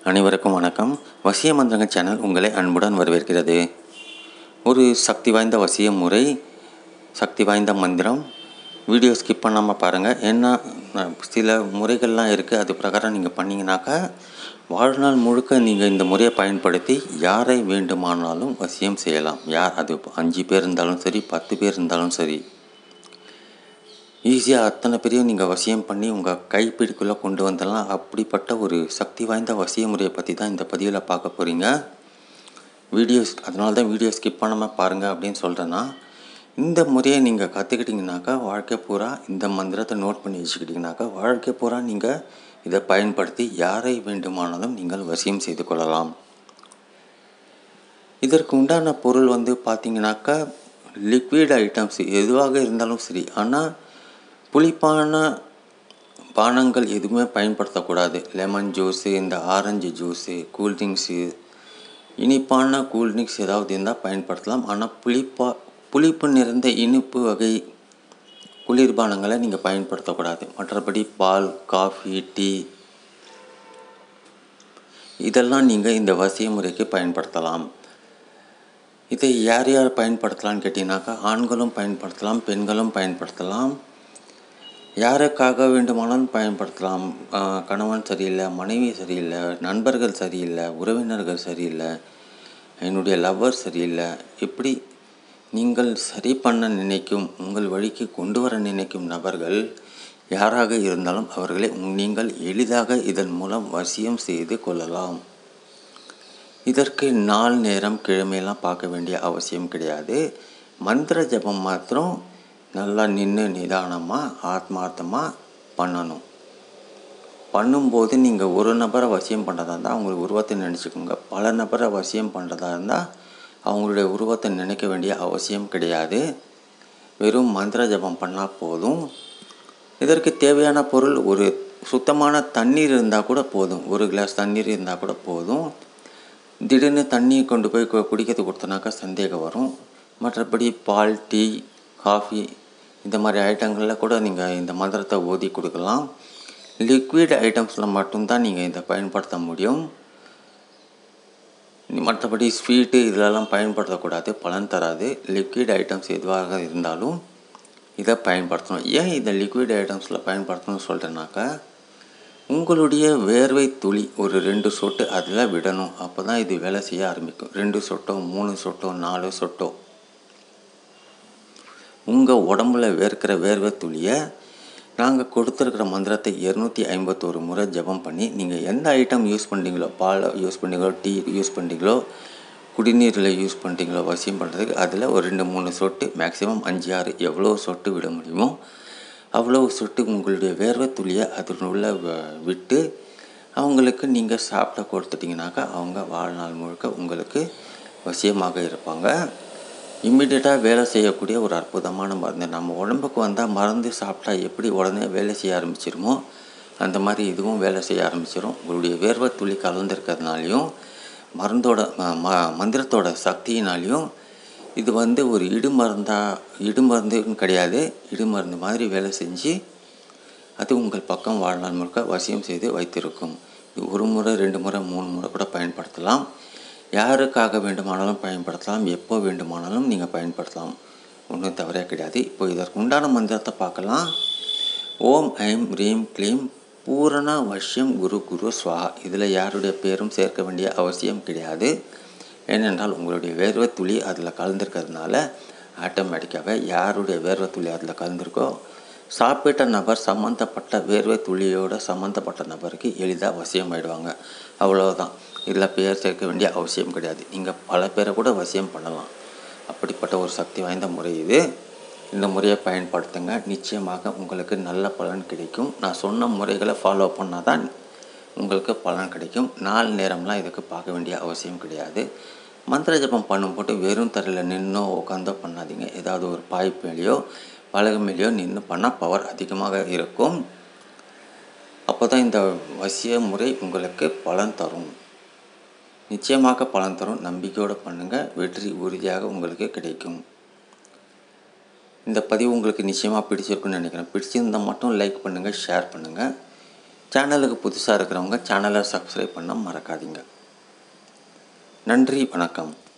அனைவருக்கும் வணக்கம் வசிய மந்திரங்க சேனல் உங்களை அன்புடன் வரவேற்கிறது ஒரு சக்தி வாய்ந்த வசிய முறை சக்தி வாய்ந்த மந்திரம் வீடியோ ஸ்கிப் பண்ணாமல் பாருங்கள் ஏன்னா நான் சில முறைகள்லாம் இருக்குது அது பிரகாரம் நீங்கள் பண்ணிங்கனாக்கா வாழ்நாள் முழுக்க நீங்கள் இந்த முறையை பயன்படுத்தி யாரை வேண்டுமானாலும் வசியம் செய்யலாம் யார் அது அஞ்சு பேர் இருந்தாலும் சரி பத்து பேர் இருந்தாலும் சரி ஈஸியாக அத்தனை பேரையும் நீங்கள் வசியம் பண்ணி உங்கள் கைப்பிடிக்குள்ளே கொண்டு வந்துடலாம் அப்படிப்பட்ட ஒரு சக்தி வாய்ந்த வசிய முறையை பற்றி தான் இந்த பதிவில் பார்க்க போகிறீங்க வீடியோஸ் அதனால தான் வீடியோ ஸ்கிப் பண்ணாமல் பாருங்கள் அப்படின்னு சொல்கிறேன்னா இந்த முறையை நீங்கள் கற்றுக்கிட்டிங்கனாக்கா வாழ்க்கை பூரா இந்த மந்திரத்தை நோட் பண்ணி வச்சுக்கிட்டிங்கனாக்கா வாழ்க்கை பூரா நீங்கள் இதை பயன்படுத்தி யாரை வேண்டுமானாலும் நீங்கள் வசியம் செய்து கொள்ளலாம் இதற்கு உண்டான பொருள் வந்து பார்த்தீங்கன்னாக்கா லிக்விட் ஐட்டம்ஸ் எதுவாக இருந்தாலும் சரி ஆனால் புளிப்பான பானங்கள் எதுவுமே பயன்படுத்தக்கூடாது லெமன் ஜூஸு இந்த ஆரஞ்சு ஜூஸு கூல்ட்ரிங்க்ஸு இனிப்பான கூல்ட்ரிங்க்ஸ் ஏதாவது இருந்தால் பயன்படுத்தலாம் ஆனால் புளிப்பா புளிப்பு நிறைந்த இனிப்பு வகை குளிர்பானங்களை நீங்கள் பயன்படுத்தக்கூடாது மற்றபடி பால் காஃபி டீ இதெல்லாம் நீங்கள் இந்த வசிய முறைக்கு பயன்படுத்தலாம் இதை யார் யார் பயன்படுத்தலாம்னு கேட்டிங்கனாக்கா ஆண்களும் பயன்படுத்தலாம் பெண்களும் பயன்படுத்தலாம் யாருக்காக வேண்டுமானாலும் பயன்படுத்தலாம் கணவன் சரியில்லை மனைவி சரியில்லை நண்பர்கள் சரியில்லை உறவினர்கள் சரியில்லை என்னுடைய லவ்வர் சரியில்லை இப்படி நீங்கள் சரி பண்ண நினைக்கும் உங்கள் வழிக்கு கொண்டு வர நினைக்கும் நபர்கள் யாராக இருந்தாலும் அவர்களை நீங்கள் எளிதாக இதன் மூலம் வசியம் செய்து கொள்ளலாம் இதற்கு நாள் நேரம் கிழமையெல்லாம் பார்க்க வேண்டிய அவசியம் கிடையாது மந்திர ஜபம் மாத்திரம் நல்லா நின்று நிதானமாக ஆத்மார்த்தமாக பண்ணணும் பண்ணும்போது நீங்கள் ஒரு நபரை வசியம் பண்ணுறதா இருந்தால் அவங்களுக்கு உருவத்தை நினச்சிக்கோங்க பல நபரை வசியம் பண்ணுறதா இருந்தால் அவங்களுடைய உருவத்தை நினைக்க வேண்டிய அவசியம் கிடையாது வெறும் மந்திர ஜபம் பண்ணால் போதும் இதற்கு தேவையான பொருள் ஒரு சுத்தமான தண்ணீர் இருந்தால் கூட போதும் ஒரு கிளாஸ் தண்ணீர் இருந்தால் கூட போதும் திடீர்னு தண்ணி கொண்டு போய் குடிக்கிறது கொடுத்தனாக்கா சந்தேகம் வரும் மற்றபடி பால் டீ காஃபி இந்த மாதிரி ஐட்டங்களில் கூட நீங்கள் இந்த மந்திரத்தை ஓதி கொடுக்கலாம் லிக்விட் ஐட்டம்ஸில் மட்டும்தான் நீங்கள் இதை பயன்படுத்த முடியும் மற்றபடி ஸ்வீட்டு இதிலெல்லாம் பயன்படுத்தக்கூடாது பலன் தராது லிக்விட் ஐட்டம்ஸ் எதுவாக இருந்தாலும் இதை பயன்படுத்தணும் ஏன் இதை லிக்விட் ஐட்டம்ஸில் பயன்படுத்தணும்னு சொல்கிறேன்னாக்கா உங்களுடைய வேர்வை துளி ஒரு ரெண்டு சொட்டு அதில் விடணும் அப்போ தான் இது வேலை செய்ய ஆரம்பிக்கும் ரெண்டு சொட்டோ மூணு சொட்டோ நாலு சொட்டோ உங்கள் உடம்புல வேர்க்கிற வேர்வை துளியை நாங்கள் கொடுத்துருக்கிற மந்திரத்தை இரநூத்தி ஐம்பத்தோரு முறை ஜபம் பண்ணி நீங்கள் எந்த ஐட்டம் யூஸ் பண்ணுறீங்களோ பால் யூஸ் பண்ணுறீங்களோ டீ யூஸ் பண்ணுறீங்களோ குடிநீரில் யூஸ் பண்ணுறீங்களோ வசியம் பண்ணுறதுக்கு அதில் ஒரு ரெண்டு மூணு சொட்டு மேக்ஸிமம் அஞ்சு ஆறு எவ்வளோ சொட்டு விட முடியுமோ அவ்வளோ சொட்டு உங்களுடைய வேர்வை துளியை அதனுள்ள விட்டு அவங்களுக்கு நீங்கள் சாப்பிட கொடுத்துட்டிங்கனாக்கா அவங்க வாழ்நாள் முழுக்க உங்களுக்கு வசியமாக இருப்பாங்க இம்மிடியட்டாக வேலை செய்யக்கூடிய ஒரு அற்புதமான மருந்து நம்ம உடம்புக்கு வந்தால் மருந்து சாப்பிட்டா எப்படி உடனே வேலை செய்ய ஆரம்பிச்சிருமோ அந்த மாதிரி இதுவும் வேலை செய்ய ஆரம்பிச்சிடும் உங்களுடைய வேர்வை துளி கலந்துருக்கிறதுனாலையும் மருந்தோட ம மந்திரத்தோட சக்தியினாலையும் இது வந்து ஒரு இடுமருந்தாக இடுமருந்துன்னு கிடையாது இடுமருந்து மாதிரி வேலை செஞ்சு அது உங்கள் பக்கம் வாழ்நாள் முழுக்க வசியம் செய்து வைத்திருக்கும் இது ஒரு முறை ரெண்டு முறை மூணு முறை கூட பயன்படுத்தலாம் யாருக்காக வேண்டுமானாலும் பயன்படுத்தலாம் எப்போ வேண்டுமானாலும் நீங்கள் பயன்படுத்தலாம் ஒன்றும் தவறே கிடையாது இப்போ இதற்கு உண்டான மந்திரத்தை பார்க்கலாம் ஓம் ஐம் ரீம் க்ளீம் பூரண வஷ்யம் குரு குரு ஸ்வா இதில் யாருடைய பேரும் சேர்க்க வேண்டிய அவசியம் கிடையாது ஏனென்றால் உங்களுடைய வேர்வை துளி அதில் கலந்துருக்கிறதுனால ஆட்டோமேட்டிக்காகவே யாருடைய வேர்வை துளி அதில் கலந்துருக்கோ சாப்பிட்ட நபர் சம்மந்தப்பட்ட வேர்வை துளியோட சம்மந்தப்பட்ட நபருக்கு எளிதாக வசியம் ஆகிடுவாங்க அவ்வளோதான் இதில் பேர் சேர்க்க வேண்டிய அவசியம் கிடையாது நீங்கள் பல பேரை கூட வசியம் பண்ணலாம் அப்படிப்பட்ட ஒரு சக்தி வாய்ந்த முறை இது இந்த முறையை பயன்படுத்துங்க நிச்சயமாக உங்களுக்கு நல்ல பலன் கிடைக்கும் நான் சொன்ன முறைகளை ஃபாலோ பண்ணால் தான் உங்களுக்கு பலன் கிடைக்கும் நாள் நேரம்லாம் இதுக்கு பார்க்க வேண்டிய அவசியம் கிடையாது மந்திர ஜபம் பண்ணும்போது வெறும் தரையில் நின்னோ உட்காந்தோ பண்ணாதீங்க ஏதாவது ஒரு பாய் மேலேயோ பலகை மேலேயோ நின்று பண்ணால் பவர் அதிகமாக இருக்கும் அப்போ தான் இந்த வசிய முறை உங்களுக்கு பலன் தரும் நிச்சயமாக பலன் தரும் நம்பிக்கையோடு பண்ணுங்கள் வெற்றி உறுதியாக உங்களுக்கு கிடைக்கும் இந்த பதிவு உங்களுக்கு நிச்சயமாக பிடிச்சிருக்குன்னு நினைக்கிறேன் பிடிச்சிருந்தால் மட்டும் லைக் பண்ணுங்கள் ஷேர் பண்ணுங்கள் சேனலுக்கு புதுசாக இருக்கிறவங்க சேனலை சப்ஸ்கிரைப் பண்ண மறக்காதீங்க நன்றி வணக்கம்